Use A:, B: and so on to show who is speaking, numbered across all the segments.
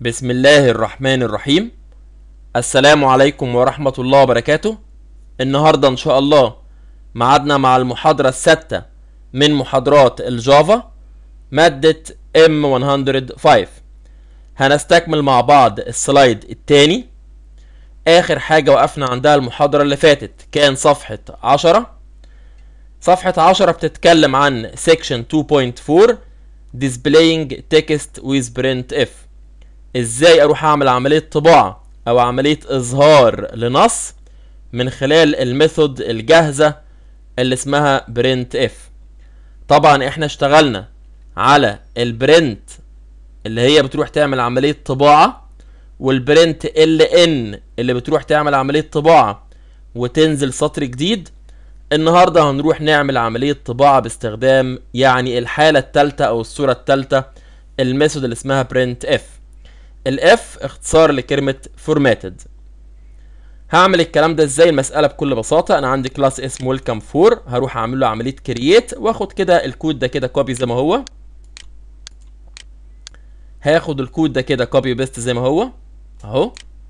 A: بسم الله الرحمن الرحيم السلام عليكم ورحمة الله وبركاته النهاردة إن شاء الله معادنا مع المحاضرة السادسة من محاضرات الجافا مادة M105 هنستكمل مع بعض السلايد التاني آخر حاجة وقفنا عندها المحاضرة اللي فاتت كان صفحة 10 صفحة 10 بتتكلم عن section 2.4 displaying text with printf ازاي اروح اعمل عملية طباعة او عملية اظهار لنص من خلال الميثود الجاهزة اللي اسمها printf طبعا احنا اشتغلنا على البرنت اللي هي بتروح تعمل عملية طباعة والبرنت ال ان اللي بتروح تعمل عملية طباعة وتنزل سطر جديد النهاردة هنروح نعمل عملية طباعة باستخدام يعني الحالة التالتة او الصورة التالتة الميثود اللي اسمها printf الاف اختصار لكلمة formatted هعمل الكلام ده ازاي المسألة بكل بساطة انا عندي كلاس اسمه welcome for هروح اعمل له عملية create واخد كده الكود ده كده كوبي زي ما هو هاخد الكود ده كده كوبي بيست زي ما هو اهو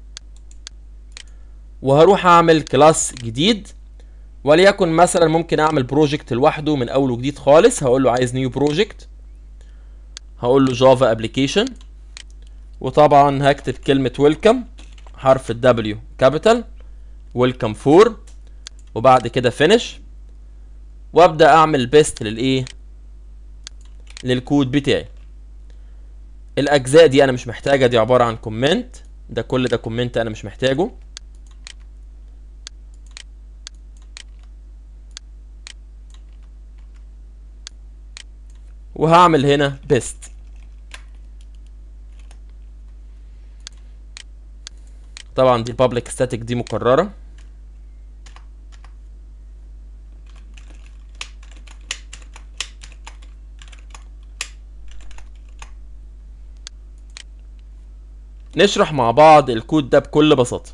A: وهروح اعمل كلاس جديد وليكن مثلا ممكن اعمل بروجكت لوحده من اول وجديد خالص هقول له عايز نيو بروجكت هقول له جافا ابلكيشن وطبعا هكتب كلمة ويلكم حرف ال W كابيتال ويلكم فور وبعد كده فينش وابدا اعمل بيست للايه للكود بتاعي الاجزاء دي انا مش محتاجه دي عباره عن كومنت ده كل ده كومنت انا مش محتاجه وهعمل هنا بيست طبعا دي البابليك ستاتيك دي مكرره نشرح مع بعض الكود ده بكل بساطه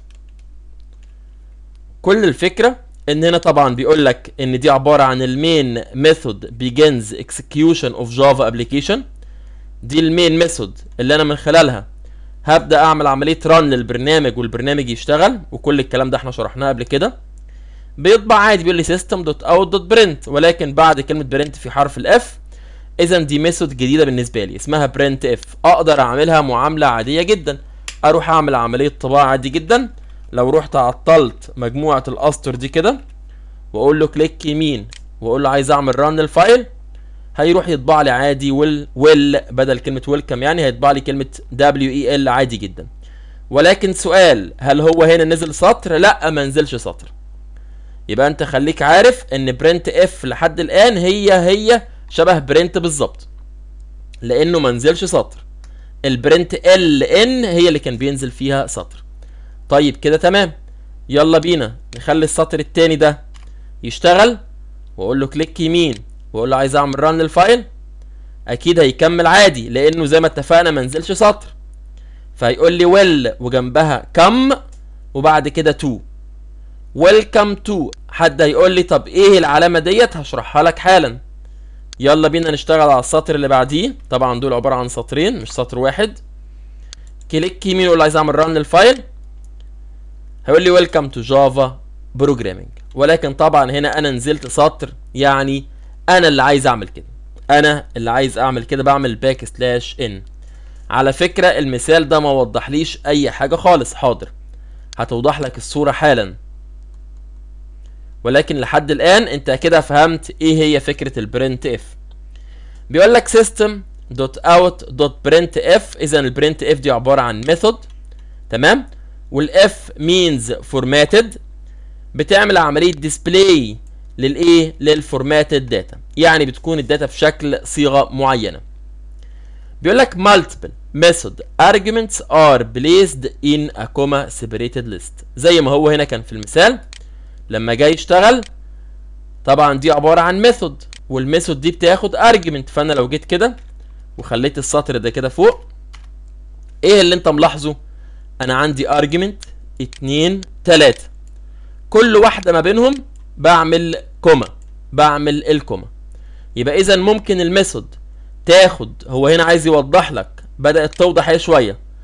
A: كل الفكره ان هنا طبعا بيقول لك ان دي عباره عن المين ميثود begins execution of java application دي المين ميثود اللي انا من خلالها هبدا اعمل عمليه ران للبرنامج والبرنامج يشتغل وكل الكلام ده احنا شرحناه قبل كده بيطبع عادي بيقول لي system دوت اوت دوت برنت ولكن بعد كلمه برنت في حرف الاف اذا دي ميثود جديده بالنسبه لي اسمها برنت اف اقدر اعملها معامله عاديه جدا اروح اعمل عمليه طباعه عادي جدا لو رحت عطلت مجموعه الاسطر دي كده واقول له كليك يمين واقول له عايز اعمل ران للفايل هيروح يطبع لي عادي ويل ويل بدل كلمه ويلكم يعني هيطبع لي كلمه دبليو اي ال عادي جدا ولكن سؤال هل هو هنا نزل سطر لا ما نزلش سطر يبقى انت خليك عارف ان برنت اف لحد الان هي هي شبه برنت بالظبط لانه ما نزلش سطر البرنت ال ان هي اللي كان بينزل فيها سطر طيب كده تمام يلا بينا نخلي السطر التاني ده يشتغل واقول له كليك يمين واقول له عايز اعمل ران للفايل اكيد هيكمل عادي لانه زي ما اتفقنا ما نزلش سطر فهيقول لي ويل وجنبها كم وبعد كده تو ويلكم تو حد هيقول لي طب ايه العلامه ديت هشرحها لك حالا يلا بينا نشتغل على السطر اللي بعديه طبعا دول عباره عن سطرين مش سطر واحد كليك يمين واقول له عايز اعمل ران للفايل هيقول لي ويلكم تو جافا بروجرامينج ولكن طبعا هنا انا نزلت سطر يعني انا اللي عايز اعمل كده انا اللي عايز اعمل كده بعمل باك سلاش ان على فكرة المثال ده ما وضحليش اي حاجة خالص حاضر هتوضح لك الصورة حالا ولكن لحد الان انت كده فهمت ايه هي فكرة البرنت اف بيقول لك system دوت اوت دوت برنت اف اذا البرنت اف دي عبارة عن ميثود تمام والاف means formatted بتعمل عملية display للايه للفورماتد داتا يعني بتكون الداتا في شكل صيغه معينه بيقول لك multiple method arguments are placed in a comma separated list زي ما هو هنا كان في المثال لما جاي يشتغل طبعا دي عباره عن ميثود والميثود دي بتاخد argument فانا لو جيت كده وخليت السطر ده كده فوق ايه اللي انت ملاحظه انا عندي argument اتنين تلاتة كل واحده ما بينهم بعمل كوما بعمل الكوما يبقى اذا ممكن الميثود تاخد هو هنا عايز يوضح لك بدات توضح ايه شويه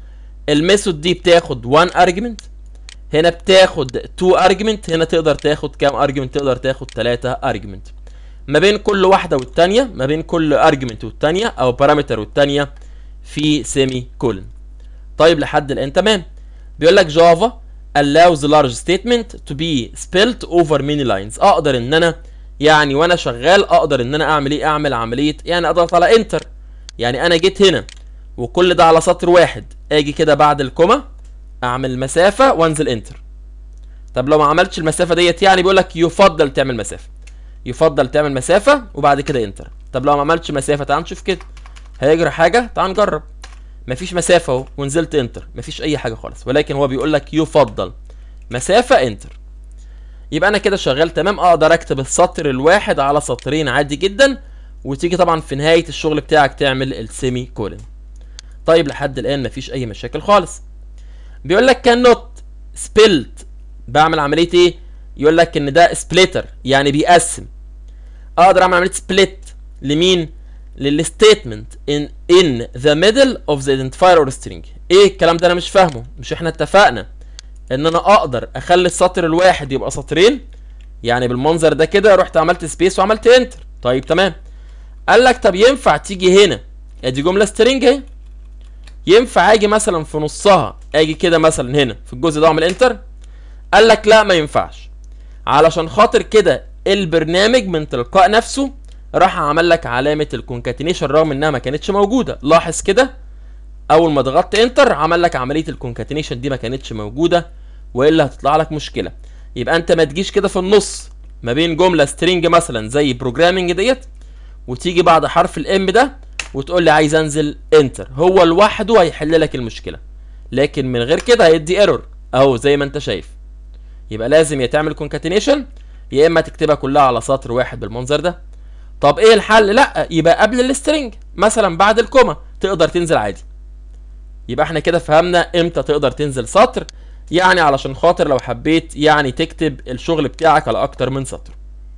A: الميثود دي بتاخد 1 ارجمنت هنا بتاخد 2 ارجمنت هنا تقدر تاخد كام ارجمنت تقدر تاخد 3 ارجمنت ما بين كل واحده والتانيه ما بين كل ارجمنت والتانيه او بارامتر والتانيه في سيمي كولن طيب لحد الان تمام بيقول لك جافا allows large statement to be spelled over many lines اقدر ان انا يعني وانا شغال اقدر ان انا اعمل ايه اعمل عمليه يعني اضغط على انتر يعني انا جيت هنا وكل ده على سطر واحد اجي كده بعد الكوما اعمل مسافه وانزل انتر طب لو ما عملتش المسافه ديت يعني بيقول لك يفضل تعمل مسافه يفضل تعمل مسافه وبعد كده انتر طب لو ما عملتش مسافه تعال نشوف كده هيجري حاجه تعال نجرب مفيش مسافه اهو ونزلت انتر مفيش اي حاجه خالص ولكن هو بيقول لك يفضل مسافه انتر يبقى انا كده شغال تمام اقدر اكتب السطر الواحد على سطرين عادي جدا وتيجي طبعا في نهايه الشغل بتاعك تعمل السيمي كولن طيب لحد الان مفيش اي مشاكل خالص بيقول لك كان نوت سبيلت بعمل عمليه ايه يقول لك ان ده سبليتر يعني بيقسم اقدر اعمل عمليه سبليت لمين للستيتمنت ان ان ذا ميدل اوف ذا ايدنتيفاير اور سترينج ايه الكلام ده انا مش فاهمه مش احنا اتفقنا ان انا اقدر اخلي السطر الواحد يبقى سطرين يعني بالمنظر ده كده رحت عملت سبيس وعملت انتر طيب تمام قال لك طب ينفع تيجي هنا ادي جمله سترينج اهي ينفع اجي مثلا في نصها اجي كده مثلا هنا في الجزء ده اعمل انتر قال لك لا ما ينفعش علشان خاطر كده البرنامج من تلقاء نفسه راح عمل لك علامه الكونكاتينيشن رغم انها ما كانتش موجوده لاحظ كده اول ما ضغطت انتر عمل لك عمليه الكونكاتينيشن دي ما كانتش موجوده والا هتطلع لك مشكله يبقى انت ما تجيش كده في النص ما بين جمله سترينج مثلا زي بروجرامنج ديت وتيجي بعد حرف الام ده وتقول لي عايز انزل انتر هو لوحده هيحل لك المشكله لكن من غير كده هيدي ايرور اهو زي ما انت شايف يبقى لازم يا تعمل كونكاتينيشن يا اما تكتبها كلها على سطر واحد بالمنظر ده طب ايه الحل لا يبقى قبل السترنج مثلا بعد الكوما تقدر تنزل عادي يبقى احنا كده فهمنا امتى تقدر تنزل سطر يعني علشان خاطر لو حبيت يعني تكتب الشغل بتاعك على اكتر من سطر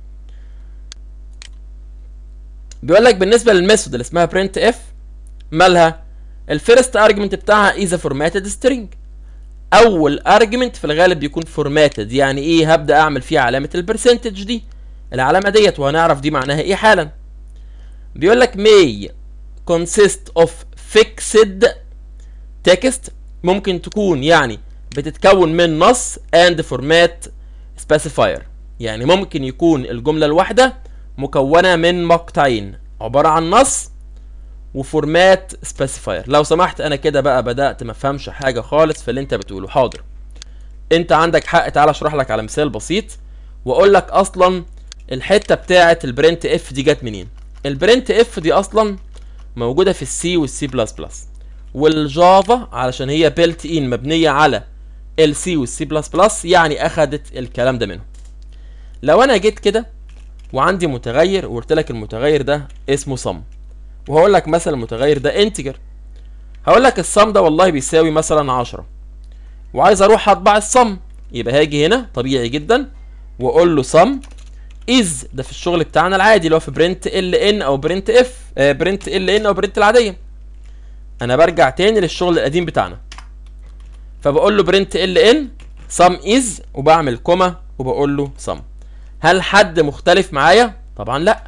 A: بيقول لك بالنسبه للميثود اللي اسمها print اف مالها الفيرست ارجمنت بتاعها اذا فورماتد سترينج اول ارجمنت في الغالب بيكون فورماتد يعني ايه هبدا اعمل فيه علامه البرسنتج دي العلامه ديت وهنعرف دي معناها ايه حالا بيقول لك may consist of fixed text ممكن تكون يعني بتتكون من نص and format specifier يعني ممكن يكون الجمله الواحده مكونه من مقطعين عباره عن نص وفورمات سبيسيفاير لو سمحت انا كده بقى بدات ما افهمش حاجه خالص في اللي انت بتقوله حاضر انت عندك حق تعالى اشرح لك على مثال بسيط واقول لك اصلا الحته بتاعه البرنت اف دي جت منين البرنت اف دي اصلا موجوده في السي والسي بلس بلس والجافا علشان هي بيلت ان مبنيه على السي والسي بلس بلس يعني اخدت الكلام ده منهم لو انا جيت كده وعندي متغير وقلت لك المتغير ده اسمه صم وهقول لك مثلا المتغير ده انتجر هقول لك الصم ده والله بيساوي مثلا 10 وعايز اروح اطبع الصم يبقى هاجي هنا طبيعي جدا واقول له صم از ده في الشغل بتاعنا العادي اللي هو في برنت ال ان او برنت اف آه برنت ال ان او برنت العاديه انا برجع تاني للشغل القديم بتاعنا فبقول له برنت ال ان صم از وبعمل كوما وبقول له صم هل حد مختلف معايا طبعا لا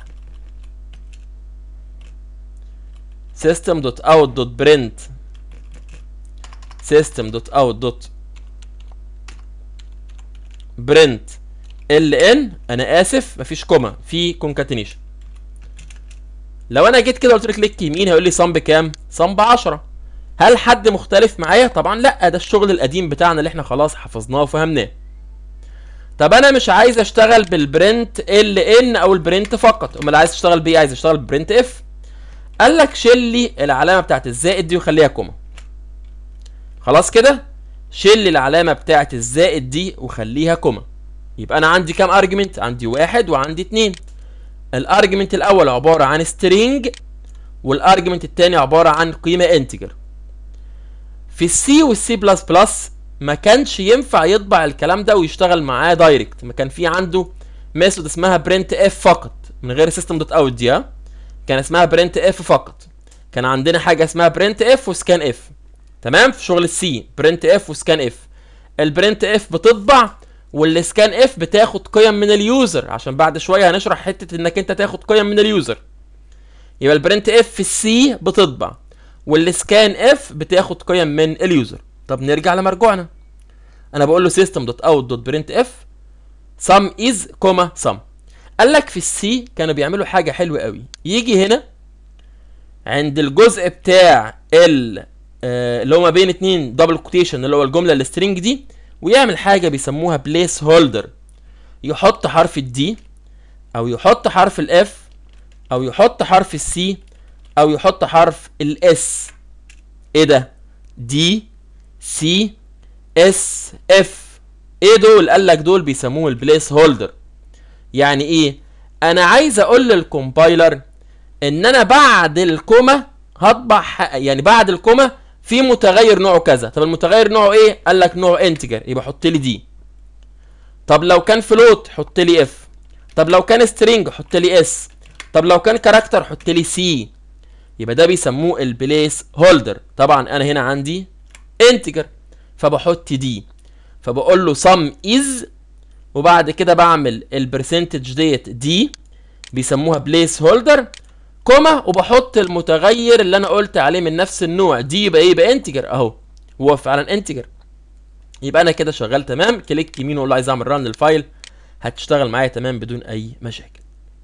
A: system.out.print system.out.print ln انا اسف مفيش كوما في كونكاتينيشن لو انا جيت كده قلت له كليك يمين هيقول لي صم بكام صم ب 10 هل حد مختلف معايا طبعا لا ده الشغل القديم بتاعنا اللي احنا خلاص حفظناه وفهمناه طب انا مش عايز اشتغل بالبرنت ال ان او البرنت فقط امال عايز اشتغل بايه عايز اشتغل ببرنت اف قال لك شيل لي العلامه بتاعت الزائد دي وخليها كوما خلاص كده شيل لي العلامه بتاعت الزائد دي وخليها كوما يبقى انا عندي كام ارجمنت عندي واحد وعندي اتنين الارجمنت الاول عباره عن سترينج والارجمنت التاني عباره عن قيمه انتجر في السي والسي بلس بلس ما كانش ينفع يطبع الكلام ده ويشتغل معاه دايركت ما كان في عنده ميثود اسمها برنت اف فقط من غير سيستم دوت اوت دي ها كان اسمها برنت اف فقط كان عندنا حاجه اسمها برنت اف وسكان اف تمام في شغل السي برنت اف وسكان اف البرنت اف بتطبع والسكان اف بتاخد قيم من اليوزر عشان بعد شويه هنشرح حته انك انت تاخد قيم من اليوزر يبقى البرنت اف في السي بتطبع والسكان اف بتاخد قيم من اليوزر طب نرجع لمرجوعنا انا بقول له سيستم دوت اوت دوت برنت اف سم از كوما سم قال لك في السي كانوا بيعملوا حاجه حلوه قوي يجي هنا عند الجزء بتاع ال آه، اللي هو ما بين اتنين دبل كوتيشن اللي هو الجمله السترينج دي ويعمل حاجه بيسموها بليس هولدر يحط حرف الدي او يحط حرف الاف او يحط حرف السي او يحط حرف الاس ايه ده دي سي اس اف ايه دول قال لك دول بيسموه البليس هولدر يعني ايه انا عايز اقول للكومبايلر ان انا بعد الكوما هطبع ح- يعني بعد الكوما في متغير نوعه كذا طب المتغير نوعه ايه قال لك نوعه انتجر يبقى حط لي دي طب لو كان فلوت حط لي اف طب لو كان سترينج حط لي اس طب لو كان كاركتر حط لي سي يبقى ده بيسموه البليس هولدر طبعا انا هنا عندي انتجر فبحط دي فبقول له sum is وبعد كده بعمل البرسنتج ديت دي بيسموها بليس هولدر كوما وبحط المتغير اللي انا قلت عليه من نفس النوع دي يبقى ايه يبقى انتجر اهو هو فعلا انتجر يبقى انا كده شغال تمام كليك يمين واقول له عايز اعمل ران للفايل هتشتغل معايا تمام بدون اي مشاكل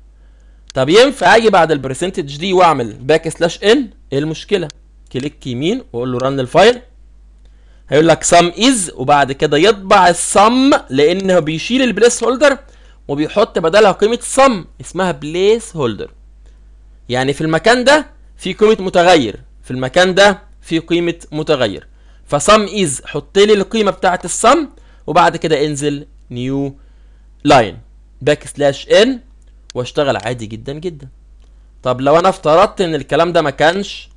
A: طب ينفع اجي بعد البرسنتج دي واعمل باك سلاش ان ايه المشكله كليك يمين واقول له ران للفايل هيقول لك سم از وبعد كده يطبع السم لانه بيشيل البليس هولدر وبيحط بدلها قيمه سم اسمها بليس هولدر يعني في المكان ده في قيمه متغير في المكان ده في قيمه متغير فسم از حط لي القيمه بتاعه السم وبعد كده انزل نيو لاين باك سلاش ان واشتغل عادي جدا جدا طب لو انا افترضت ان الكلام ده ما كانش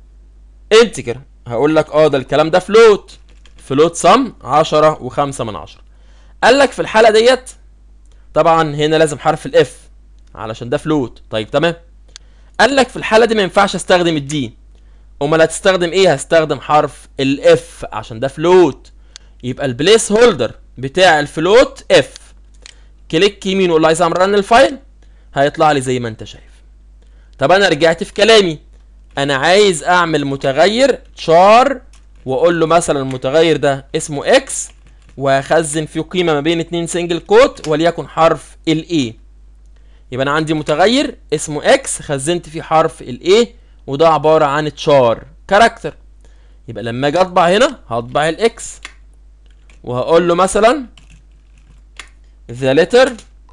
A: انتجر هقول لك اه ده الكلام ده فلوت فلوت سم 10 و5 من 10 قال لك في الحاله ديت طبعا هنا لازم حرف الاف علشان ده فلوت طيب تمام قال لك في الحاله دي ما ينفعش استخدم الدي امال هتستخدم ايه هستخدم حرف الاف عشان ده فلوت يبقى البليس هولدر بتاع الفلوت اف كليك يمين وقول له عايز اعمل رن الفايل هيطلع لي زي ما انت شايف طب انا رجعت في كلامي انا عايز اعمل متغير تشار واقول له مثلا المتغير ده اسمه اكس وهخزن فيه قيمه ما بين اتنين سنجل كوت وليكن حرف الاي يبقى انا عندي متغير اسمه اكس خزنت فيه حرف الاي وده عباره عن تشار كاركتر يبقى لما اجي اطبع هنا هطبع الاكس وهقول له مثلا the letter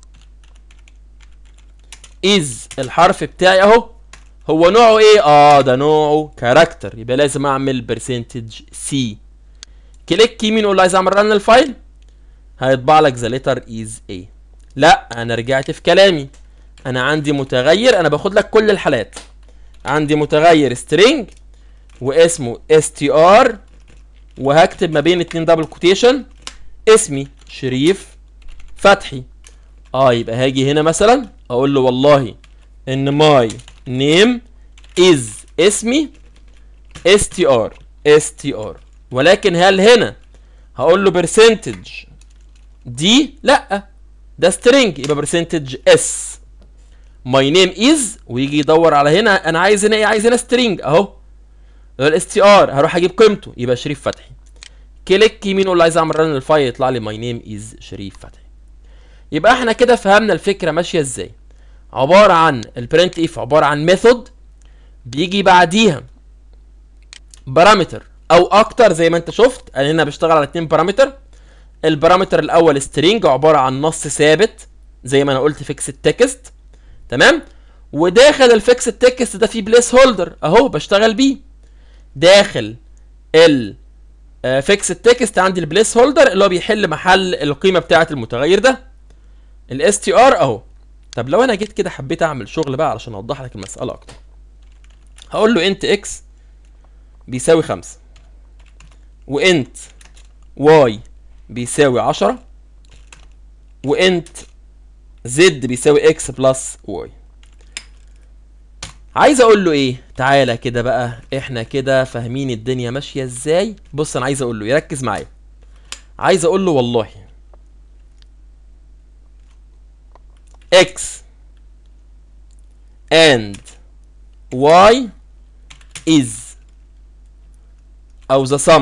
A: is الحرف بتاعي اهو هو نوعه ايه اه ده نوعه كاركتر يبقى لازم اعمل برسنتج سي كليك يمين قول له عايز اعمل رن الفايل هيطبع لك ذا ليتر از ايه لا انا رجعت في كلامي انا عندي متغير انا باخد لك كل الحالات عندي متغير string واسمه str وهكتب ما بين اتنين دبل كوتيشن اسمي شريف فتحي اه يبقى هاجي هنا مثلا اقول له والله ان ماي نيم از اسمي str str ولكن هل هنا هقول له برسنتج دي لا ده string يبقى برسنتج اس ماي نيم از ويجي يدور على هنا انا عايز هنا ايه عايز هنا string اهو الاس تي ار هروح اجيب قيمته يبقى شريف فتحي كليك يمين اقول له عايز اعمل رن الفايل يطلع لي ماي نيم از شريف فتحي يبقى احنا كده فهمنا الفكره ماشيه ازاي عباره عن البرنت اف عباره عن ميثود بيجي بعديها بارامتر او اكتر زي ما انت شفت انا هنا بشتغل على اتنين بارامتر البارامتر الاول سترينج عباره عن نص ثابت زي ما انا قلت فيكس التكست تمام وداخل الفيكس التكست ده فيه بليس هولدر اهو بشتغل بيه داخل ال فيكس التكست عندي البليس هولدر اللي هو بيحل محل القيمه بتاعه المتغير ده الاس تي ار اهو طب لو انا جيت كده حبيت اعمل شغل بقى علشان اوضح لك المساله اكتر هقول له انت اكس بيساوي خمسة وانت واي بيساوي عشرة وانت زد بيساوي اكس بلس واي عايز اقول له ايه تعالى كده بقى احنا كده فاهمين الدنيا ماشيه ازاي بص انا عايز اقول له يركز معايا عايز اقول له والله x and y is او the sum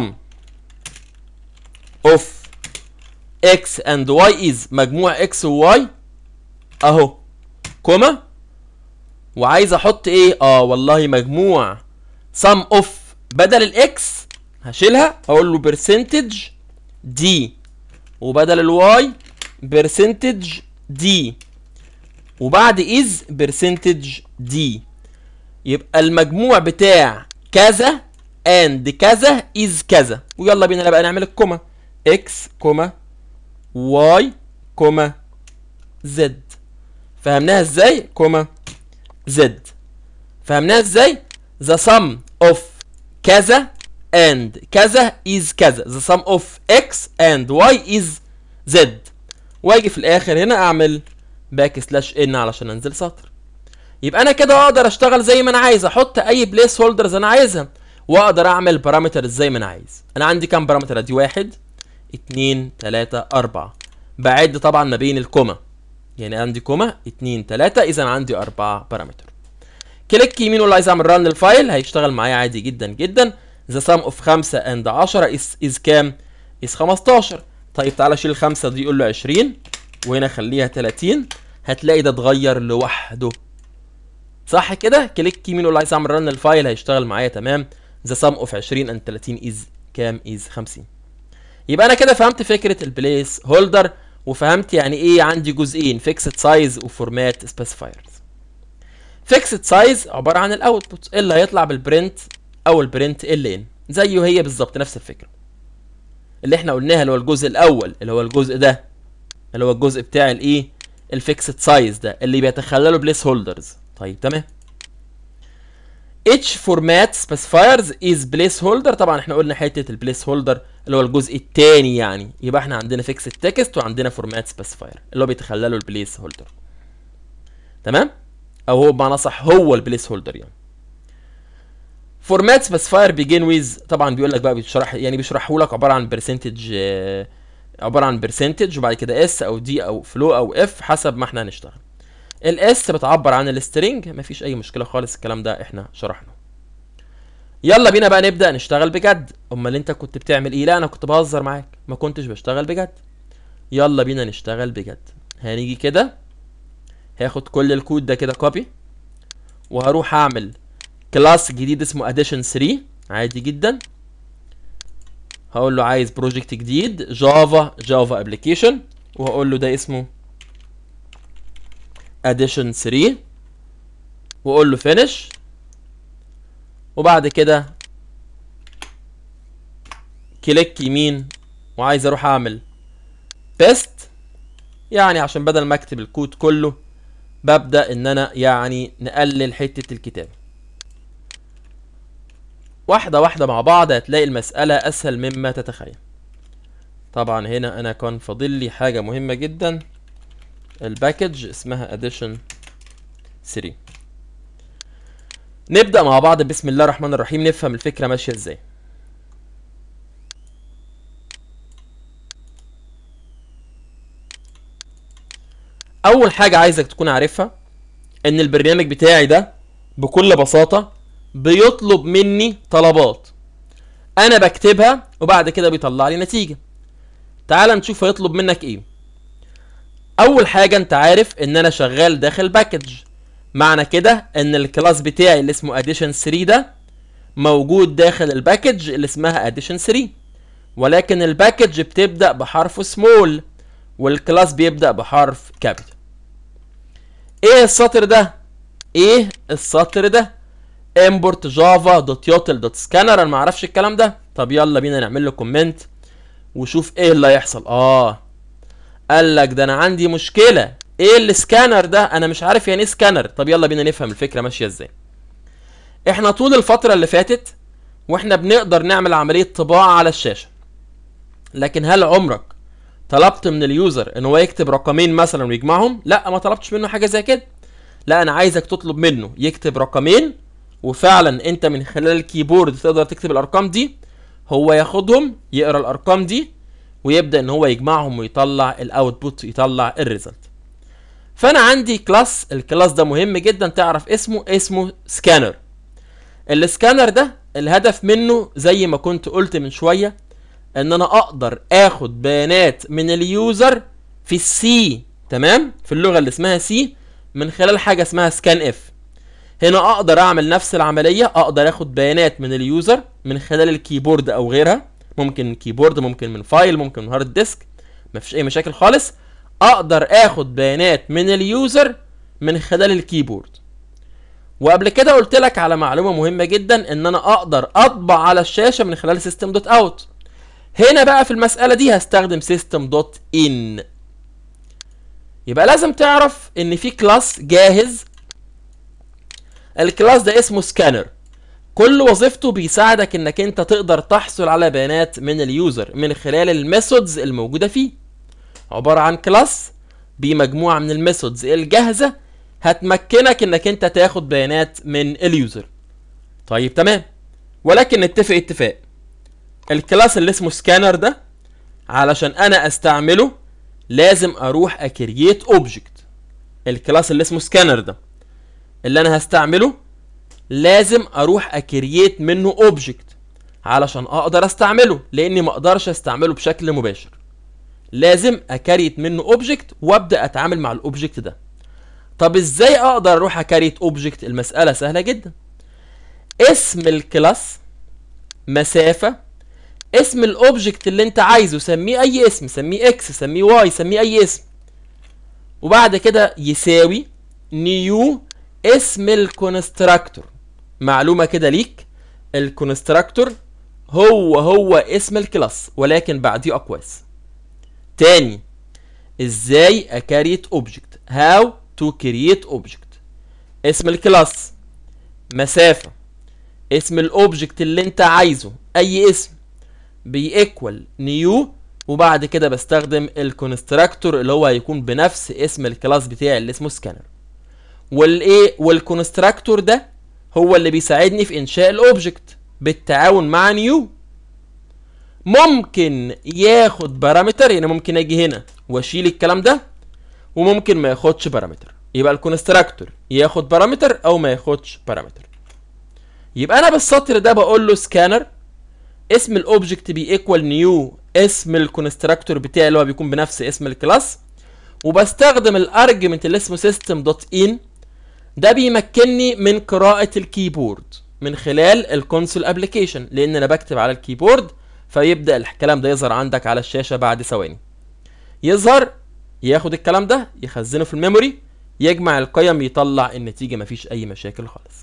A: of x and y is مجموع x و y اهو كوما وعايز احط ايه اه والله مجموع sum of بدل الاكس هشيلها اقول له percentage دي وبدل الواي percentage دي وبعد is percentage دي يبقى المجموع بتاع كذا and كذا is كذا ويلا بينا بقى نعمل الكوما x كوما y كوما z فهمناها ازاي كوما z فهمناها ازاي the sum of كذا and كذا is كذا the sum of x and y is z واجي في الاخر هنا اعمل باك سلاش ان علشان انزل سطر يبقى انا كده اقدر اشتغل زي ما انا عايز احط اي بليس هولدرز انا عايزها واقدر اعمل بارامترز زي ما انا عايز انا عندي كام بارامتر دي واحد اتنين تلاتة اربعة بعد طبعا ما بين الكوما يعني عندي كوما اتنين تلاتة اذا عندي اربعة بارامتر كليك يمين واللي عايز اعمل ران للفايل هيشتغل معايا عادي جدا جدا ذا سم اوف 5 اند 10 از از كام از 15 طيب تعالى شيل الخمسة دي قول له 20 وهنا خليها 30 هتلاقي ده اتغير لوحده صح كده كليك يمين واللي عايز اعمل رن الفايل هيشتغل معايا تمام ذا سم اوف 20 اند 30 از كام از 50 يبقى انا كده فهمت فكره البليس هولدر وفهمت يعني ايه عندي جزئين فيكسد سايز وفورمات سبيسيفايرز فيكسد سايز عباره عن الاوتبوت اللي هيطلع بالبرنت او البرنت ال ان زيه هي بالظبط نفس الفكره اللي احنا قلناها اللي هو الجزء الاول اللي هو الجزء ده اللي هو الجزء بتاع الايه الفيكسد سايز ده اللي بيتخلله بليس هولدرز طيب تمام each format specifiers is placeholder طبعا احنا قلنا حته البليس هولدر اللي هو الجزء الثاني يعني يبقى احنا عندنا fixed text وعندنا format specifier اللي هو بيتخلله البليس هولدر تمام او هو بمعنى صح هو البليس هولدر يعني فورمات سبيسيفاير بيجين ويز طبعا بيقول لك بقى بيشرح يعني بيشرحه لك عباره عن برسنتج عباره عن برسنتج وبعد كده اس او دي او فلو او اف حسب ما احنا هنشتغل الاس بتعبر عن السترنج مفيش اي مشكله خالص الكلام ده احنا شرحناه يلا بينا بقى نبدا نشتغل بجد امال انت كنت بتعمل ايه لا انا كنت بهزر معاك ما كنتش بشتغل بجد يلا بينا نشتغل بجد هنيجي كده هاخد كل الكود ده كده كوبي وهروح اعمل كلاس جديد اسمه addition 3 عادي جدا هقول له عايز بروجكت جديد جافا جافا ابلكيشن وهقول له ده اسمه addition 3 واقول له finish وبعد كده كليك يمين وعايز اروح اعمل بيست يعني عشان بدل ما اكتب الكود كله ببدا ان انا يعني نقلل حته الكتابه واحده واحده مع بعض هتلاقي المساله اسهل مما تتخيل طبعا هنا انا كان فاضل لي حاجه مهمه جدا الباكج اسمها addition 3 نبدا مع بعض بسم الله الرحمن الرحيم نفهم الفكره ماشيه ازاي اول حاجه عايزك تكون عارفها ان البرنامج بتاعي ده بكل بساطه بيطلب مني طلبات انا بكتبها وبعد كده بيطلع لي نتيجه تعال نشوف هيطلب منك ايه اول حاجه انت عارف ان انا شغال داخل باكج معنى كده ان الكلاس بتاعي اللي اسمه addition 3 ده موجود داخل الباكج اللي اسمها addition 3 ولكن الباكج بتبدا بحرف سمول والكلاس بيبدا بحرف كابيتال ايه السطر ده ايه السطر ده import java دوت يوتل دوت سكانر انا ما اعرفش الكلام ده طب يلا بينا نعمل له كومنت وشوف ايه اللي هيحصل اه قال لك ده انا عندي مشكله ايه السكانر ده انا مش عارف يعني ايه سكانر طب يلا بينا نفهم الفكره ماشيه ازاي احنا طول الفتره اللي فاتت واحنا بنقدر نعمل عمليه طباعه على الشاشه لكن هل عمرك طلبت من اليوزر ان هو يكتب رقمين مثلا ويجمعهم لا ما طلبتش منه حاجه زي كده لا انا عايزك تطلب منه يكتب رقمين وفعلا انت من خلال الكيبورد تقدر تكتب الارقام دي هو ياخدهم يقرا الارقام دي ويبدا ان هو يجمعهم ويطلع الاوتبوت يطلع الريزلت فانا عندي كلاس الكلاس ده مهم جدا تعرف اسمه اسمه سكانر السكانر ده الهدف منه زي ما كنت قلت من شويه ان انا اقدر اخد بيانات من اليوزر في السي تمام في اللغه اللي اسمها سي من خلال حاجه اسمها سكان اف هنا اقدر اعمل نفس العمليه اقدر اخد بيانات من اليوزر من خلال الكيبورد او غيرها ممكن من كيبورد ممكن من فايل ممكن من هارد ديسك مفيش اي مشاكل خالص اقدر اخد بيانات من اليوزر من خلال الكيبورد وقبل كده قلت لك على معلومه مهمه جدا ان انا اقدر اطبع على الشاشه من خلال سيستم دوت اوت هنا بقى في المساله دي هستخدم سيستم دوت ان يبقى لازم تعرف ان في كلاس جاهز الكلاس ده اسمه سكانر كل وظيفته بيساعدك انك انت تقدر تحصل على بيانات من اليوزر من خلال الميثودز الموجوده فيه عباره عن كلاس بمجموعه من الميثودز الجاهزه هتمكنك انك انت تاخد بيانات من اليوزر طيب تمام ولكن نتفق اتفاق الكلاس اللي اسمه سكانر ده علشان انا استعمله لازم اروح اكرييت اوبجكت الكلاس اللي اسمه سكانر ده اللي انا هستعمله لازم اروح اكرييت منه اوبجكت علشان اقدر استعمله لاني ما اقدرش استعمله بشكل مباشر لازم اكريت منه اوبجكت وابدا اتعامل مع الاوبجكت ده طب ازاي اقدر اروح اكريت اوبجكت المساله سهله جدا اسم الكلاس مسافه اسم الاوبجكت اللي انت عايزه سميه اي اسم سميه اكس سميه واي سميه اي اسم وبعد كده يساوي نيو اسم الكونستراكتور معلومه كده ليك الكونستراكتور هو هو اسم الكلاس ولكن بعديه اقواس تاني ازاي اكريت اوبجكت هاو تو كرييت اوبجكت اسم الكلاس مسافه اسم الاوبجكت اللي انت عايزه اي اسم بيكوال نيو وبعد كده بستخدم الكونستراكتور اللي هو هيكون بنفس اسم الكلاس بتاعي اللي اسمه سكانر والايه والكونستراكتور ده هو اللي بيساعدني في انشاء الاوبجكت بالتعاون مع نيو ممكن ياخد بارامتر يعني ممكن اجي هنا واشيل الكلام ده وممكن ما ياخدش بارامتر يبقى الكونستراكتور ياخد بارامتر او ما ياخدش بارامتر يبقى انا بالسطر ده بقول له سكانر اسم الاوبجكت بيكوال نيو اسم الكونستراكتور بتاعي اللي هو بيكون بنفس اسم الكلاس وبستخدم الارجمنت اللي اسمه سيستم دوت ان ده بيمكنني من قراءة الكيبورد من خلال الكونسول ابلكيشن لان انا بكتب على الكيبورد فيبدا الكلام ده يظهر عندك على الشاشه بعد ثواني يظهر ياخد الكلام ده يخزنه في الميموري يجمع القيم يطلع النتيجه مفيش اي مشاكل خالص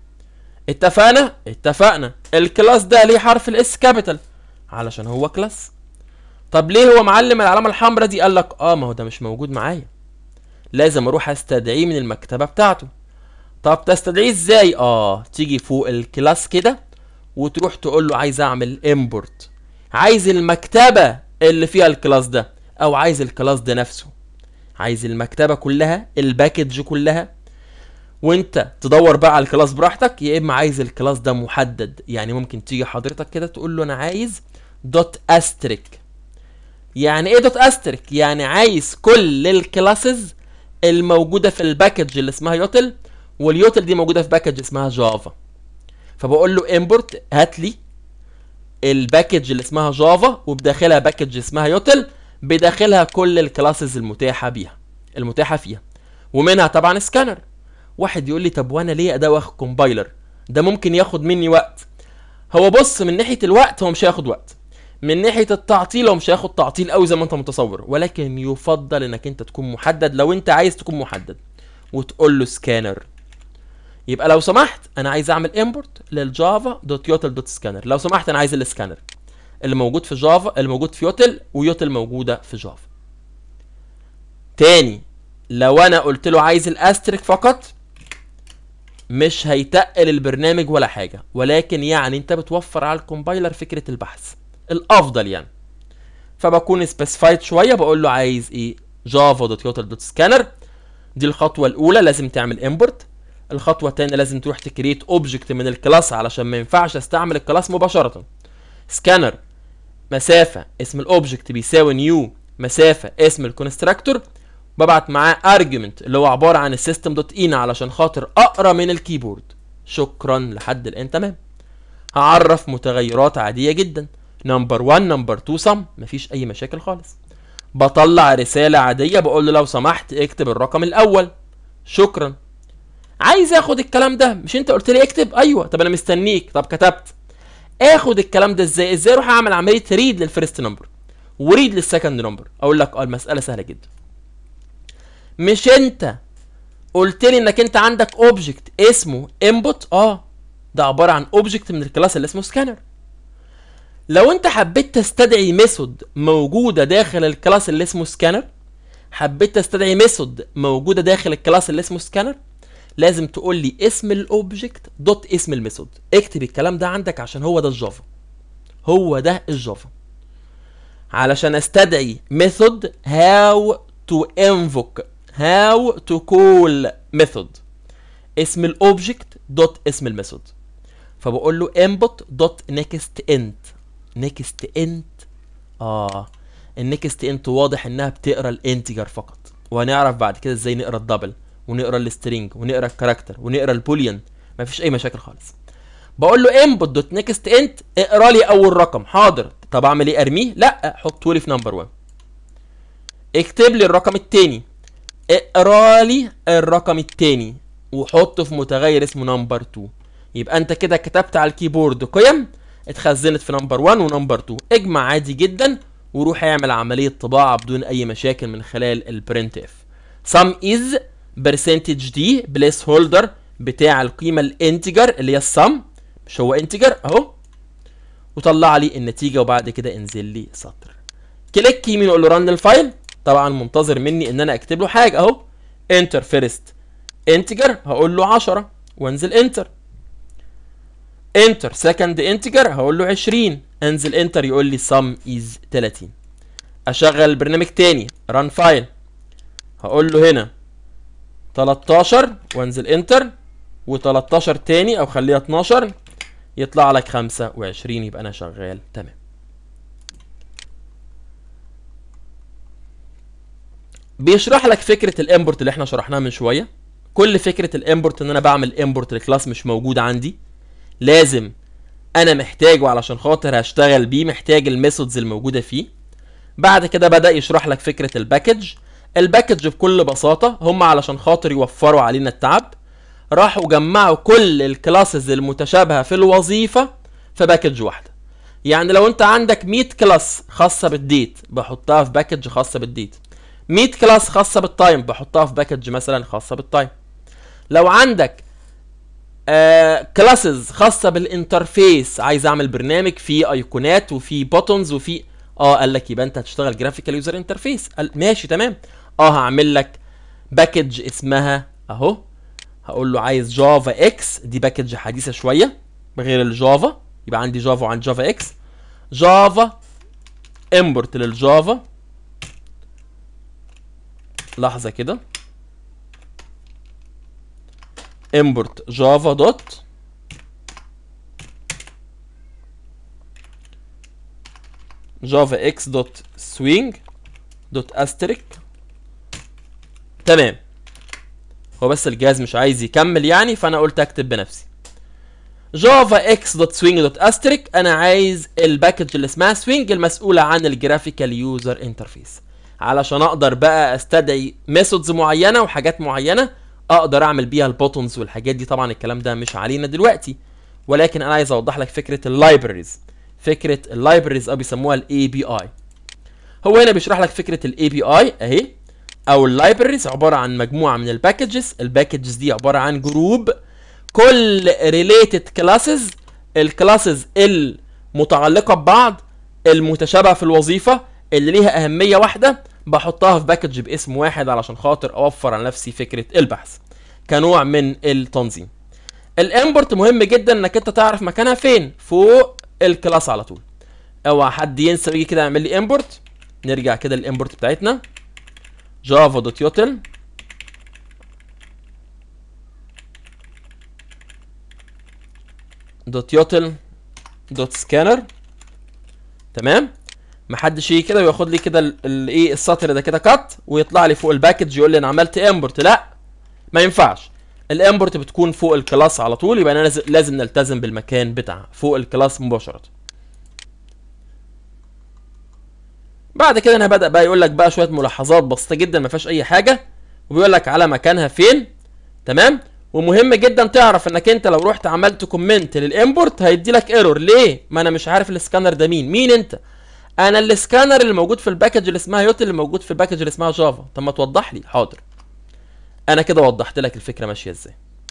A: اتفقنا اتفقنا الكلاس ده ليه حرف الاس كابيتال علشان هو كلاس طب ليه هو معلم العلامه الحمراء دي قال لك اه ما هو ده مش موجود معايا لازم اروح استدعيه من المكتبه بتاعته طب تستدعيه ازاي اه تيجي فوق الكلاس كده وتروح تقول له عايز اعمل امبورت عايز المكتبه اللي فيها الكلاس ده او عايز الكلاس ده نفسه عايز المكتبه كلها الباكج كلها وانت تدور بقى على الكلاس براحتك يا اما عايز الكلاس ده محدد يعني ممكن تيجي حضرتك كده تقول له انا عايز دوت استريك يعني ايه دوت استريك يعني عايز كل الكلاسز الموجوده في الباكج اللي اسمها يوتل واليوتل دي موجوده في باكج اسمها جافا فبقول له امبورت هات لي الباكج اللي اسمها جافا وبداخلها باكج اسمها يوتل بداخلها كل الكلاسز المتاحه بيها المتاحه فيها ومنها طبعا سكانر واحد يقول لي طب وانا ليه ادوخ كومبايلر ده ممكن ياخد مني وقت هو بص من ناحيه الوقت هو مش هياخد وقت من ناحيه التعطيل هو مش هياخد تعطيل قوي زي ما انت متصور ولكن يفضل انك انت تكون محدد لو انت عايز تكون محدد وتقول له سكانر يبقى لو سمحت انا عايز اعمل امبورت للجافا دوت يوتل دوت سكانر لو سمحت انا عايز السكانر اللي موجود في جافا اللي موجود في يوتل ويوتل موجوده في جافا تاني لو انا قلت له عايز الاستريك فقط مش هيتقل البرنامج ولا حاجه ولكن يعني انت بتوفر على الكومبايلر فكره البحث الافضل يعني فبكون سبيسيفايد شويه بقول له عايز ايه جافا دوت يوتل دوت سكانر دي الخطوه الاولى لازم تعمل امبورت الخطوه الثانيه لازم تروح تكريت اوبجكت من الكلاس علشان ما ينفعش استعمل الكلاس مباشره سكانر مسافه اسم الاوبجكت بيساوي نيو مسافه اسم الكونستراكتور ببعت معاه ارجيومنت اللي هو عباره عن السيستم دوت ان علشان خاطر اقرا من الكيبورد شكرا لحد الان تمام هعرف متغيرات عاديه جدا نمبر 1 نمبر 2 سم مفيش اي مشاكل خالص بطلع رساله عاديه بقول له لو سمحت اكتب الرقم الاول شكرا عايز اخد الكلام ده مش انت قلت لي اكتب ايوه طب انا مستنيك طب كتبت اخد الكلام ده ازاي ازاي اروح اعمل عمليه ريد للفيرست نمبر وريد للسكند نمبر اقول لك اه المساله سهله جدا مش انت قلت لي انك انت عندك اوبجكت اسمه انبوت اه ده عباره عن اوبجكت من الكلاس اللي اسمه سكانر لو انت حبيت تستدعي ميثود موجوده داخل الكلاس اللي اسمه سكانر حبيت تستدعي ميثود موجوده داخل الكلاس اللي اسمه سكانر لازم تقول لي اسم الاوبجكت دوت اسم الميثود اكتب الكلام ده عندك عشان هو ده الجافا هو ده الجافا علشان استدعي ميثود هاو تو انفوك هاو تو كول ميثود اسم الاوبجكت دوت اسم الميثود فبقول له input دوت next int next int اه النكست انت واضح انها بتقرا الانتجر فقط وهنعرف بعد كده ازاي نقرا الدبل ونقرا السترينج ونقرا الكاركتر ونقرا البوليان مفيش اي مشاكل خالص بقول له input دوت next int اقرا لي اول رقم حاضر طب اعمل ايه ارميه لا حطه لي في نمبر 1 اكتب لي الرقم التاني اقرا لي الرقم التاني وحطه في متغير اسمه نمبر 2 يبقى انت كده كتبت على الكيبورد قيم اتخزنت في نمبر 1 ونمبر 2 اجمع عادي جدا وروح اعمل عمليه طباعه بدون اي مشاكل من خلال البرنت اف sum is percentage دي بليس هولدر بتاع القيمه الانتجر اللي هي السم مش هو انتجر اهو وطلع لي النتيجه وبعد كده انزل لي سطر كليك يمين اقول له رن الفايل طبعا منتظر مني ان انا اكتب له حاجه اهو انتر فيرست انتجر هقول له 10 وانزل انتر انتر سكند انتجر هقول له 20 انزل انتر يقول لي sum is 30 اشغل البرنامج تاني ران فايل هقول له هنا 13 وانزل انتر و13 تاني او خليها 12 يطلع لك 25 يبقى انا شغال تمام بيشرح لك فكره الامبورت اللي احنا شرحناها من شويه كل فكره الامبورت ان انا بعمل امبورت لكلاس مش موجود عندي لازم انا محتاجه علشان خاطر هشتغل بيه محتاج الميثودز الموجوده فيه بعد كده بدا يشرح لك فكره الباكج الباكج بكل بساطه هم علشان خاطر يوفروا علينا التعب راحوا جمعوا كل الكلاسز المتشابهه في الوظيفه في باكج واحده يعني لو انت عندك 100 كلاس خاصه بالديت بحطها في باكج خاصه بالديت 100 كلاس خاصه بالتايم بحطها في باكج مثلا خاصه بالتايم لو عندك كلاسز خاصه بالانترفيس عايز اعمل برنامج فيه ايقونات وفيه بوتونز وفيه اه قال لك يبقى انت هتشتغل جرافيكال يوزر انترفيس ماشي تمام اه هعمل لك باكج اسمها اهو هقول له عايز جافا اكس دي باكج حديثه شويه غير الجافا يبقى عندي جافا وعندي جافا اكس جافا امبورت للجافا لحظه كده import java dot java x dot swing dot asterisk تمام هو بس الجهاز مش عايز يكمل يعني فانا قلت اكتب بنفسي جافا اكس دوت سوينج دوت استريك انا عايز الباكج اللي اسمها سوينج المسؤوله عن الجرافيكال يوزر انترفيس علشان اقدر بقى استدعي ميثودز معينه وحاجات معينه اقدر اعمل بيها البوتونز والحاجات دي طبعا الكلام ده مش علينا دلوقتي ولكن انا عايز اوضح لك فكره اللايبريز فكره اللايبريز او بيسموها الاي بي اي هو هنا بيشرح لك فكره الاي بي اي اهي او اللايبريز عباره عن مجموعه من الباكجز الباكجز دي عباره عن جروب كل ريليتد كلاسز الكلاسز المتعلقه ببعض المتشابهه في الوظيفه اللي ليها اهميه واحده بحطها في باكج باسم واحد علشان خاطر اوفر على نفسي فكره البحث كنوع من التنظيم الامبورت مهم جدا انك انت تعرف مكانها فين فوق الكلاس على طول اوعى حد ينسى يجي كده يعمل لي امبورت نرجع كده للامبورت بتاعتنا جافا دوت يوتل دوت يوتل دوت سكانر تمام محدش يجي كده وياخد لي كده الايه السطر ده كده كات ويطلع لي فوق الباكج يقول لي انا عملت امبورت لا ما ينفعش الامبورت بتكون فوق الكلاس على طول يبقى انا لازم, لازم نلتزم بالمكان بتاعها فوق الكلاس مباشره بعد كده انا بدا بقى يقول لك بقى شويه ملاحظات بسيطه جدا ما فيهاش اي حاجه وبيقول لك على مكانها فين تمام ومهم جدا تعرف انك انت لو رحت عملت كومنت للامبورت هيدي لك ايرور ليه ما انا مش عارف السكانر ده مين مين انت انا السكانر اللي موجود في الباكج اللي اسمها يوت اللي موجود في الباكج اللي اسمها جافا طب ما توضح لي حاضر انا كده وضحت لك الفكره ماشيه ازاي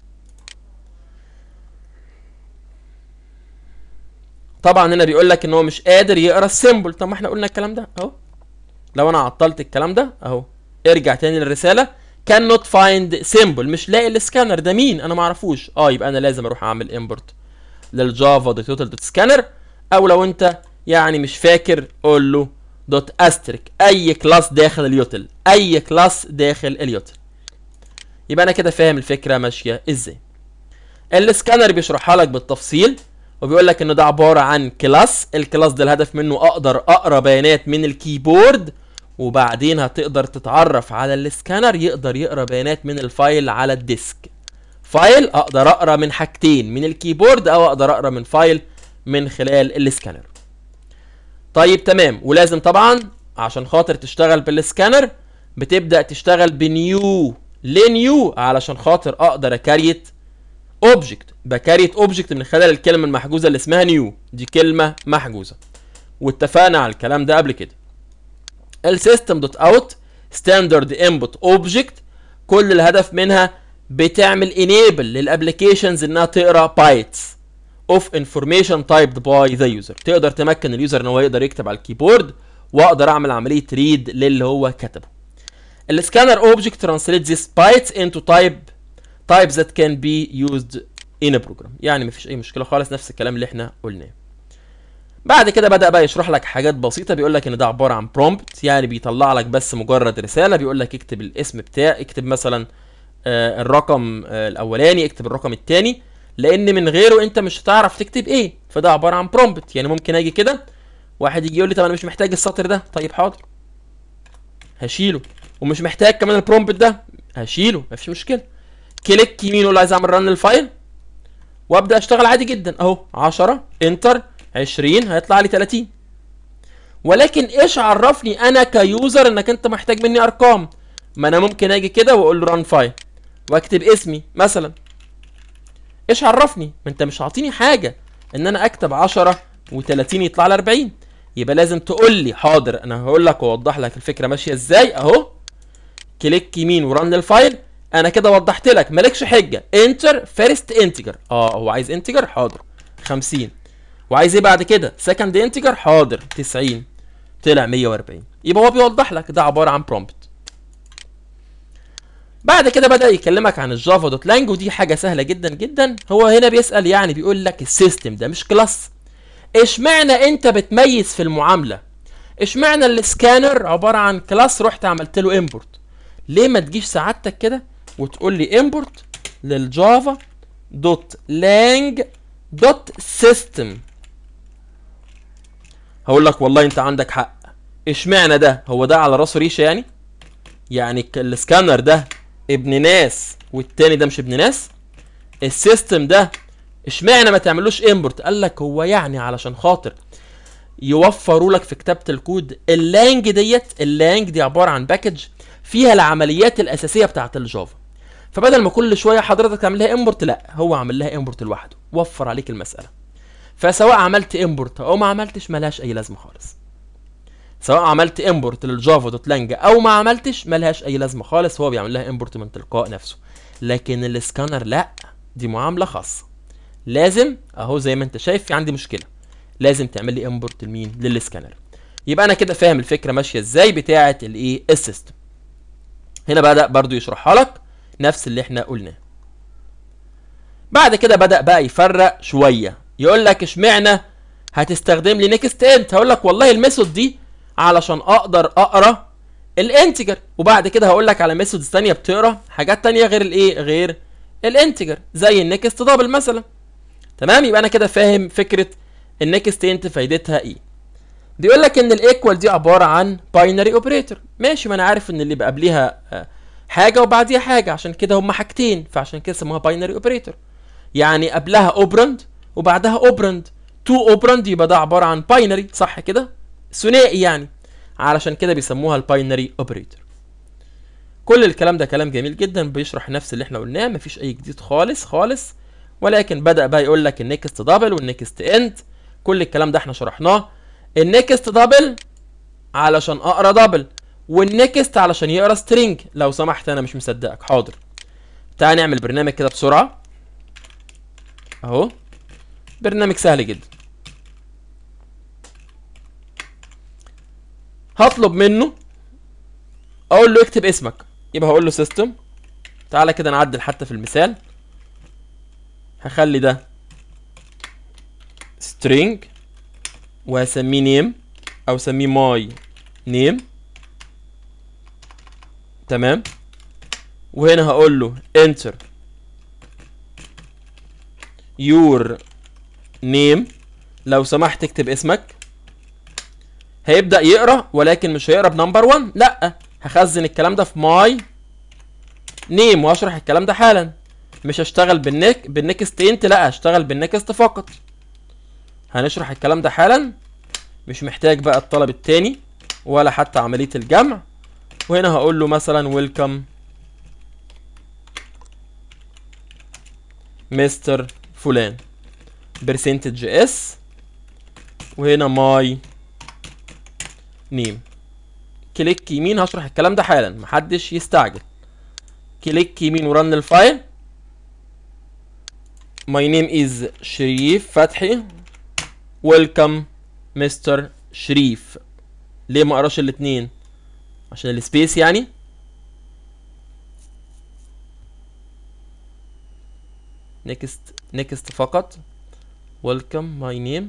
A: طبعا هنا بيقول لك ان هو مش قادر يقرا السيمبل طب ما احنا قلنا الكلام ده اهو لو انا عطلت الكلام ده اهو ارجع تاني للرساله كان نوت فايند سيمبل مش لاقي السكانر ده مين انا ما اعرفوش اه يبقى انا لازم اروح اعمل امبورت للجافا دوت توتال دوت سكانر او لو انت يعني مش فاكر قول له دوت استريك اي كلاس داخل اليوتل اي كلاس داخل اليوتل يبقى انا كده فاهم الفكره ماشيه ازاي السكانر بيشرحها لك بالتفصيل وبيقول لك ان ده عباره عن كلاس الكلاس ده الهدف منه اقدر اقرا بيانات من الكيبورد وبعدين هتقدر تتعرف على السكانر يقدر يقرا بيانات من الفايل على الديسك فايل اقدر اقرا من حاجتين من الكيبورد او اقدر اقرا من فايل من خلال السكانر طيب تمام ولازم طبعا عشان خاطر تشتغل بالسكانر بتبدا تشتغل بنيو ليه نيو علشان خاطر اقدر اكريت اوبجكت بكريت اوبجكت من خلال الكلمه المحجوزه اللي اسمها نيو دي كلمه محجوزه واتفقنا على الكلام ده قبل كده السيستم دوت اوت ستاندرد انبوت اوبجكت كل الهدف منها بتعمل انيبل للابلكيشنز انها تقرا بايتس اوف انفورميشن تايبد باي ذا يوزر تقدر تمكن اليوزر ان هو يقدر يكتب على الكيبورد واقدر اعمل عمليه ريد للي هو كتبه السكانر اوبجكت ترانسليت ذيس بايتس انتو تايب types that can be used in a program يعني مفيش اي مشكله خالص نفس الكلام اللي احنا قلناه بعد كده بدا بقى يشرح لك حاجات بسيطه بيقول لك ان ده عباره عن برومبت يعني بيطلع لك بس مجرد رساله بيقول لك اكتب الاسم بتاع اكتب مثلا آه الرقم آه الاولاني اكتب الرقم الثاني لان من غيره انت مش هتعرف تكتب ايه فده عباره عن برومبت يعني ممكن اجي كده واحد يجي يقول لي طب انا مش محتاج السطر ده طيب حاضر هشيله ومش محتاج كمان البرومبت ده هشيله مفيش مشكله كليك يمين ولا عايز اعمل رن الفايل وابدا اشتغل عادي جدا اهو 10 انتر 20 هيطلع لي 30 ولكن ايش عرفني انا كيوزر انك انت محتاج مني ارقام ما انا ممكن اجي كده واقول له ران فايل واكتب اسمي مثلا ايش عرفني ما انت مش عاطيني حاجه ان انا اكتب 10 و30 يطلع لي 40 يبقى لازم تقول لي حاضر انا هقول لك واوضح لك الفكره ماشيه ازاي اهو كليك يمين ورن الفايل انا كده وضحت لك مالكش حجه انتر فيرست انتجر اه هو عايز انتجر حاضر 50 وعايز ايه بعد كده سكند انتجر حاضر 90 طلع 140 يبقى هو بيوضح لك ده عباره عن برومبت بعد كده بدا يكلمك عن الجافا دوت لانج ودي حاجه سهله جدا جدا هو هنا بيسال يعني بيقول لك السيستم ده مش كلاس اشمعنى انت بتميز في المعامله اشمعنى السكانر عباره عن كلاس رحت عملت له امبورت ليه ما تجيش سعادتك كده وتقول لي امبورت للجافا دوت لانج دوت سيستم هقول لك والله انت عندك حق اشمعنى ده هو ده على راسه ريشه يعني يعني السكانر ده ابن ناس والتاني ده مش ابن ناس السيستم ده اشمعنى ما تعملوش امبورت قال لك هو يعني علشان خاطر يوفروا لك في كتابه الكود اللانج ديت اللانج دي عباره عن باكج فيها العمليات الاساسيه بتاعه الجافا فبدل ما كل شويه حضرتك تعمل لها امبورت لا هو عمل لها امبورت لوحده وفر عليك المساله فسواء عملت امبورت او ما عملتش ملهاش اي لازمه خالص سواء عملت امبورت للجافا دوت لانج او ما عملتش ملهاش اي لازمه خالص هو بيعمل لها امبورت من تلقاء نفسه لكن السكانر لا دي معامله خاصه لازم اهو زي ما انت شايف في عندي مشكله لازم تعمل لي امبورت لمين للسكانر يبقى انا كده فاهم الفكره ماشيه ازاي بتاعه الايه السيستم هنا بدا برضو يشرحها لك نفس اللي احنا قلناه بعد كده بدا بقى يفرق شويه يقول لك اشمعنى هتستخدم لي نيكست انت هقول لك والله الميثود دي علشان اقدر اقرا الانتجر وبعد كده هقول لك على ميثودز ثانيه بتقرا حاجات ثانيه غير الايه غير الانتجر زي النكست دبل مثلا تمام يبقى انا كده فاهم فكره النكست انت فايدتها ايه بيقول لك ان الايكوال دي عباره عن باينري اوبريتور ماشي ما انا عارف ان اللي بقى قبليها آه، حاجه وبعديها حاجه عشان كده هما حاجتين فعشان كده سموها باينري اوبريتور يعني قبلها اوبرند وبعدها اوبرند تو اوبرند يبقى ده عباره عن باينري صح كده ثنائي يعني علشان كده بيسموها الباينري اوبريتور كل الكلام ده كلام جميل جدا بيشرح نفس اللي احنا قلناه مفيش اي جديد خالص خالص ولكن بدأ بقى يقول لك النكست دبل والنكست اند كل الكلام ده احنا شرحناه النكست دبل علشان اقرا دبل والنكست علشان يقرا سترينج لو سمحت انا مش مصدقك حاضر تعال نعمل برنامج كده بسرعه اهو برنامج سهل جدا هطلب منه اقول له اكتب اسمك يبقى هقول له سيستم تعالى كده نعدل حتى في المثال هخلي ده string وهسميه name او سميه my name تمام وهنا هقول له enter your name لو سمحت اكتب اسمك هيبدأ يقرا ولكن مش هيقرا بنمبر 1 لا هخزن الكلام ده في ماي نيم واشرح الكلام ده حالا مش هشتغل بالنك بالنكست انت لا هشتغل بالنكست فقط هنشرح الكلام ده حالا مش محتاج بقى الطلب التاني ولا حتى عملية الجمع وهنا هقول له مثلا ويلكم مستر فلان برسنتج اس وهنا ماي نيم كليك يمين هشرح الكلام ده حالا محدش يستعجل كليك يمين ورن الفايل My name is شريف فتحي Welcome مستر شريف ليه ما اقراش الاتنين عشان السبيس يعني نيكست نيكست فقط Welcome my name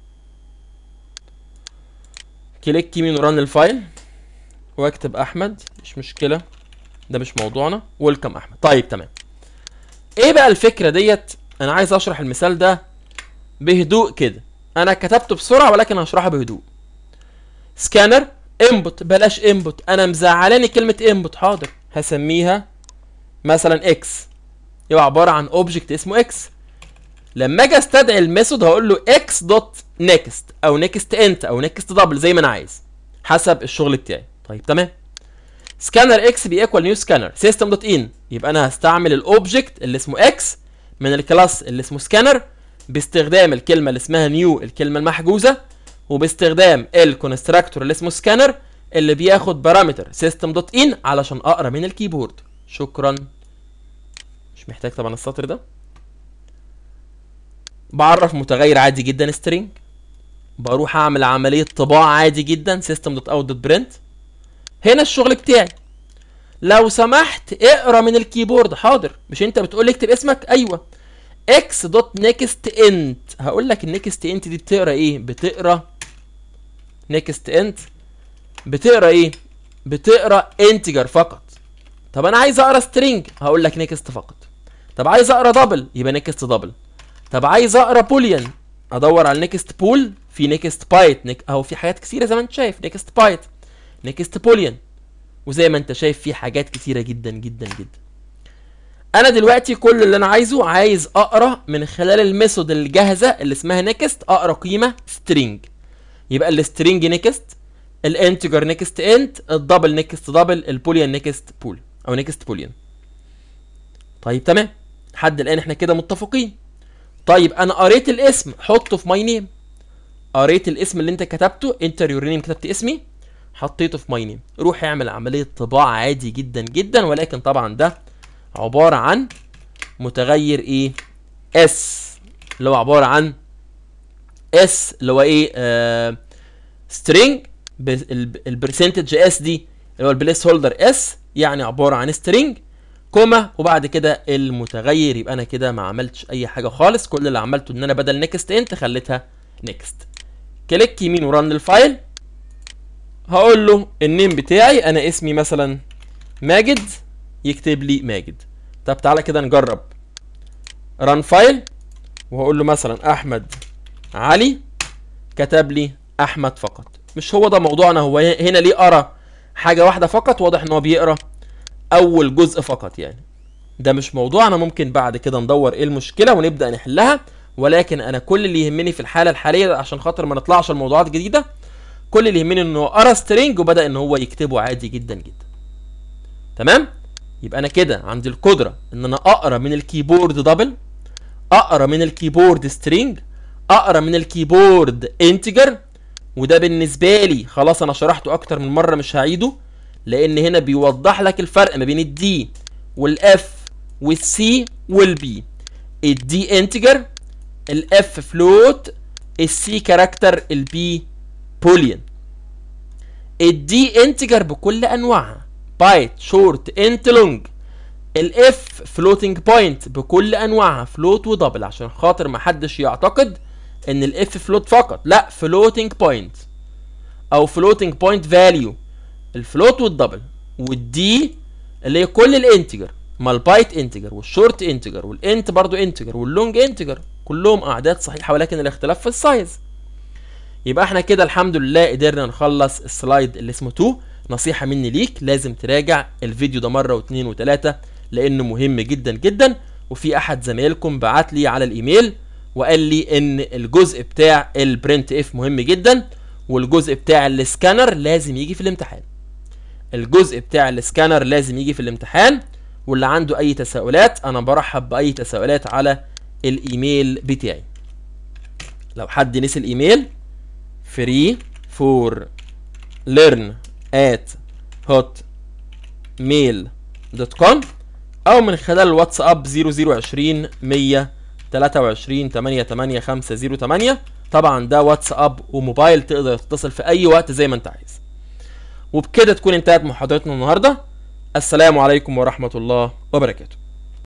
A: كليك يمين ورن الفايل واكتب احمد مش مشكله ده مش موضوعنا ويلكم احمد طيب تمام ايه بقى الفكره ديت انا عايز اشرح المثال ده بهدوء كده انا كتبته بسرعه ولكن هشرحه بهدوء سكانر انبوت بلاش انبوت انا مزعلاني كلمه انبوت حاضر هسميها مثلا اكس يبقى عباره عن اوبجكت اسمه اكس لما اجي استدعي الميثود هقول له اكس دوت نيكست او نيكست انت او نيكست دبل زي ما انا عايز حسب الشغل بتاعي طيب تمام سكانر اكس بيكوال نيو سكانر سيستم دوت ان يبقى انا هستعمل الاوبجكت اللي اسمه اكس من الكلاس اللي اسمه سكانر باستخدام الكلمه اللي اسمها نيو الكلمه المحجوزه وباستخدام الكونستراكتور اللي اسمه سكانر اللي بياخد بارامتر سيستم دوت ان علشان اقرا من الكيبورد شكرا مش محتاج طبعا السطر ده بعرف متغير عادي جدا سترينج بروح اعمل عمليه طباعه عادي جدا سيستم دوت اوت دوت برنت هنا الشغل بتاعي لو سمحت اقرا من الكيبورد حاضر مش انت بتقول لي اكتب اسمك ايوه اكس دوت نيكست انت هقول لك النيكست انت دي بتقرا ايه بتقرا نيكست انت بتقرا ايه بتقرا انتجر فقط طب انا عايز اقرا سترينج هقول لك نيكست فقط طب عايز اقرا دبل يبقى نيكست دبل طب عايز اقرا بوليان ادور على نيكست بول في نيكست بايت نيك اهو في حاجات كتيره زي ما انت شايف نيكست بايت نيكست بوليان وزي ما انت شايف في حاجات كتيره جدا جدا جدا انا دلوقتي كل اللي انا عايزه عايز اقرا من خلال الميثود الجاهزه اللي اسمها نيكست اقرا قيمه سترينج يبقى السترينج نيكست الانتجر نيكست انت الدبل نيكست دبل البوليان نيكست بول او نيكست بوليان طيب تمام لحد الان احنا كده متفقين طيب انا قريت الاسم حطه في ماي نيم قريت الاسم اللي انت كتبته انتر يور نيم كتبت اسمي حطيته في ماي نيم روح اعمل عمليه طباعه عادي جدا جدا ولكن طبعا ده عباره عن متغير ايه اس اللي هو عباره عن اس اللي هو ايه آه سترينج البرسنتج اس دي اللي هو البليس هولدر اس يعني عباره عن سترينج كوما وبعد كده المتغير يبقى انا كده ما عملتش اي حاجه خالص كل اللي عملته ان انا بدل نيكست انت خليتها نيكست كليك يمين ورن الفايل هقول له النيم بتاعي انا اسمي مثلا ماجد يكتب لي ماجد طب تعالى كده نجرب ران فايل وهقول له مثلا احمد علي كتب لي احمد فقط مش هو ده موضوعنا هو هنا ليه قرا حاجه واحده فقط واضح ان هو بيقرا اول جزء فقط يعني ده مش موضوعنا ممكن بعد كده ندور ايه المشكله ونبدا نحلها ولكن انا كل اللي يهمني في الحاله الحاليه عشان خاطر ما نطلعش الموضوعات جديده كل اللي يهمني انه قرا سترينج وبدا ان هو يكتبه عادي جدا جدا تمام يبقى انا كده عندي القدره ان انا اقرا من الكيبورد دبل اقرا من الكيبورد سترينج اقرا من الكيبورد انتجر وده بالنسبه لي خلاص انا شرحته اكتر من مره مش هعيده لان هنا بيوضح لك الفرق ما بين الدي والاف والسي والبي الدي انتجر الاف فلوت السي كاركتر البي بوليان الدي انتجر بكل انواعها بايت شورت انت لونج الاف فلوتنج بوينت بكل انواعها فلوت ودبل عشان خاطر ما حدش يعتقد ان الاف فلوت فقط لا فلوتنج بوينت او فلوتنج بوينت فاليو الفلوت والدبل والدي اللي هي كل الانتجر ما البايت انتجر والشورت انتجر والانت برضو انتجر واللونج انتجر كلهم اعداد صحيحه ولكن الاختلاف في السايز يبقى احنا كده الحمد لله قدرنا نخلص السلايد اللي اسمه 2 نصيحه مني ليك لازم تراجع الفيديو ده مره واثنين وثلاثه لانه مهم جدا جدا وفي احد زمايلكم بعت لي على الايميل وقال لي ان الجزء بتاع البرنت اف مهم جدا والجزء بتاع السكانر لازم يجي في الامتحان الجزء بتاع السكانر لازم يجي في الامتحان واللي عنده اي تساؤلات انا برحب باي تساؤلات على الايميل بتاعي لو حد نسي الايميل free for learn at hotmail.com او من خلال الواتساب 0020 123 88508 طبعا ده واتساب وموبايل تقدر تتصل في اي وقت زي ما انت عايز وبكده تكون انتهت محاضرتنا النهارده السلام عليكم ورحمه الله وبركاته